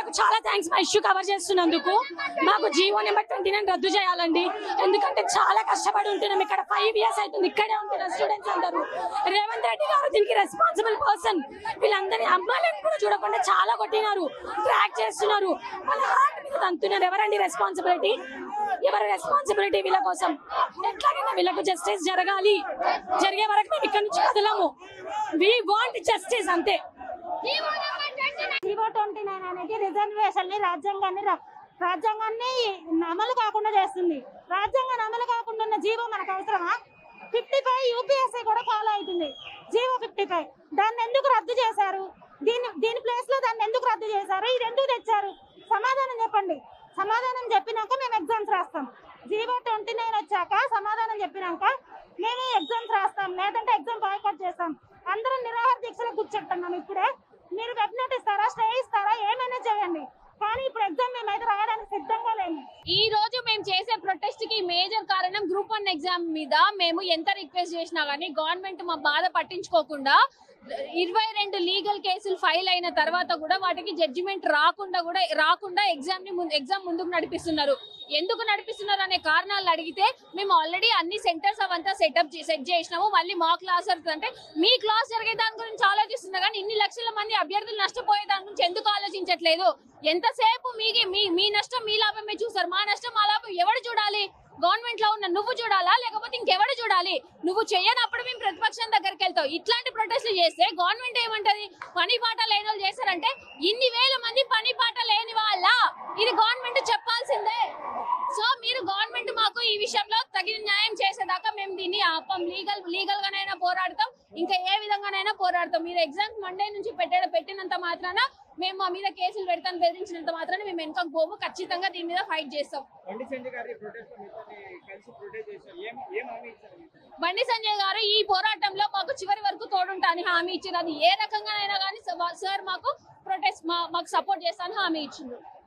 మీడియాకు చాలా థ్యాంక్స్ మా ఇష్యూ కవర్ చేస్తున్నందుకు మాకు జీవో నెంబర్ ట్వంటీ నైన్ రద్దు చేయాలండి ఎందుకంటే చాలా కష్టపడి ఉంటున్నాం ఇక్కడ ఫైవ్ ఇయర్స్ అవుతుంది ఇక్కడే ఉంటున్న స్టూడెంట్స్ అందరూ రేవంత్ రెడ్డి గారు దీనికి రెస్పాన్సిబుల్ పర్సన్ వీళ్ళందరినీ అమ్మాయిలను కూడా చూడకుండా చాలా కొట్టినారు ట్రాక్ చేస్తున్నారు వాళ్ళ హార్ట్ మీద తంతున్నారు ఎవరండి రెస్పాన్సిబిలిటీ ఎవరి రెస్పాన్సిబిలిటీ వీళ్ళ కోసం ఎట్లాగైనా వీళ్ళకు జస్టిస్ జరగాలి జరిగే వరకు మేము ఇక్కడ నుంచి కదలము వి వాంట్ జస్టిస్ అంతే జీవో ట్వంటీ నైన్ అనేది రిజర్వేషన్ ని రాజ్యాంగాన్ని రా- రాజ్యాంగాన్ని అమలు కాకుండా చేస్తుంది రాజ్యాంగాన్ని అమలు కాకుండా ఉన్న జీవో మనకు అవసరమా ఫిఫ్టీ ఫైవ్ యూపీఎస్సీ కూడా ఫాలో అవుతుంది జీవో ఫిఫ్టీ ఫైవ్ దాన్ని ఎందుకు రద్దు చేశారు దీని దీని ప్లేస్ లో దాన్ని ఎందుకు రద్దు చేశారు ఇది ఎందుకు తెచ్చారు సమాధానం చెప్పండి సమాధానం చెప్పినాక మేము ఎగ్జామ్స్ రాస్తాం జీవో ట్వంటీ నైన్ వచ్చాక సమాధానం చెప్పినాక మేము ఎగ్జామ్స్ రాస్తాం లేదంటే ఎగ్జామ్ బాయ్కట్ చేస్తాం అందరం నిరాహార దీక్షలో కూర్చుంటున్నాం ఇప్పుడే మీరు వెబ్ నోట్ ఇస్తారా స్టే ఇస్తారా ఏమైనా చేయండి కానీ ఇప్పుడు ఎగ్జామ్ మేమైతే రాయడానికి సిద్ధంగా లేము ఈ రోజు మేము చేసే ప్రొటెస్ట్ కి మేజర్ కారణం గ్రూప్ వన్ ఎగ్జామ్ మీద మేము ఎంత రిక్వెస్ట్ చేసినా గానీ గవర్నమెంట్ మా బాధ పట్టించుకోకుండా ఇరవై రెండు లీగల్ కేసులు ఫైల్ అయిన తర్వాత కూడా వాటికి జడ్జిమెంట్ రాకుండా కూడా రాకుండా ఎగ్జామ్ ని ముందు ఎగ్జామ్ ముందుకు నడిపిస్తున్నారు ఎందుకు నడిపిస్తున్నారు అనే కారణాలు అడిగితే మేము ఆల్రెడీ అన్ని సెంటర్స్ అవంతా సెటప్ సెట్ చేసినాము మళ్ళీ మా క్లాస్ అంటే మీ క్లాస్ జరిగే దాని గురించి ఆలోచిస్తున్నా కానీ ఇన్ని లక్షల మంది అభ్యర్థులు నష్టపోయే దాని గురించి ఎందుకు ఆలోచించట్లేదు ఎంతసేపు మీ మీ మీ నష్టం మీ లాభమే చూసారు మా నష్టం మా లాభం ఎవడు చూడాలి గవర్నమెంట్ లో ఉన్న నువ్వు చూడాలా లేకపోతే ఇంకెవడు చూడాలి నువ్వు చేయనప్పుడు మేము ప్రతిపక్షం దగ్గరికి వెళ్తావు ఇట్లాంటి ప్రొటెస్ట్లు చేస్తే గవర్నమెంట్ ఏమంటది పని పాట లేని వాళ్ళు చేశారంటే ఇన్ని వేల మంది పని పాట లేని వాళ్ళ ఇది గవర్నమెంట్ చెప్పాల్సిందే సో మీరు గవర్నమెంట్ మాకు ఈ విషయంలో తగిన న్యాయం చేసేదాకా మేము దీన్ని ఆపం లీగల్ లీగల్ గానైనా పోరాడతాం ఇంకా ఏ విధంగానైనా పోరాడతాం మీరు ఎగ్జామ్స్ మండే నుంచి పెట్టే పెట్టినంత మాత్రాన మేము మా మీద కేసులు పెడతాను బెదిరించినంత మాత్రాన మేము వెనక పోము ఖచ్చితంగా దీని మీద ఫైట్ చేస్తాం బండి సంజయ్ గారి ప్రొటెస్ట్ లో మీతో కలిసి ప్రొటెస్ట్ చేశారు ఏం ఏం హామీ ఇచ్చారు మీకు? బండి సంజయ్ గారు ఈ పోరాటంలో మాకు చివరి వరకు తోడుంటా అని హామీ ఇచ్చారు అది ఏ రకంగానైనా కానీ సార్ మాకు ప్రొటెస్ట్ మాకు సపోర్ట్ చేస్తాను హామీ ఇచ్చిండ్రు